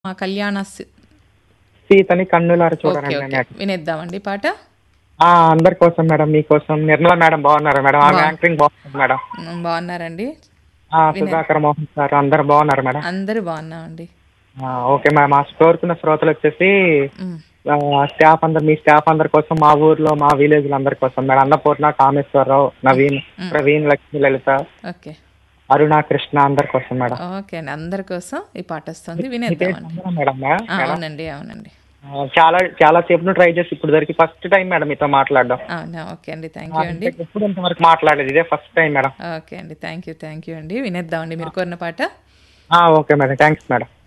మా కళ్యాణ సి- సీతని కన్నులారు ఓకే చూడండి ఓకే మేడం వినేద్దామండి పాట ఆ, అందరి కోసం మేడం మీకోసం నిర్మలా మేడం బాగున్నారా మేడం ఆమె యాంకరింగ్ బాగుంది మేడం ఉమ్, బాగున్నారండి ఆ, సుధాకర్ మోహన్ సార్ అందరు బాగున్నారు మేడం అందరూ బాగున్నామండి ఆ, ఓకే మేడం మా కోరుకున్న శ్రోతలు వచ్చేసి ఉమ్, ఆ, స్టాఫ్ అందరు మీ స్టాఫ్ అందరి కోసం మా ఊర్లో మా విలేజ్ అందరి కోసం మేడం అన్నపూర్ణ కామేశ్వరరావు నవీన్ ప్రవీణ్ లక్ష్మి లలిత ఓకే అరుణ కృష్ణ అందరి కోసం మేడం ఓకే అండి అందరి కోసం ఈ పాట వస్తుంది వినేద్దామండి అందరం మేడం మేడం. ఆ, అవునండి అవునండి ఆ, చాలా చాలా సేపు ట్రై చేసి ఇప్పుడు దొరికి ఫస్ట్ టైం మేడం మీతో మాట్లాడడం అవునా ఓకే అండి థ్యాంక్ యూ అండి ఎప్పుడు ఇంతవరకు మాట్లాడేది ఇదే ఫస్ట్ టైం మేడం ఓకే అండి థ్యాంక్ యూ థ్యాంక్ యూ అండి వినేద్దామండి మీరు కోరిన పాట ఆ, ఓకే మేడం థ్యాంక్స్ మేడం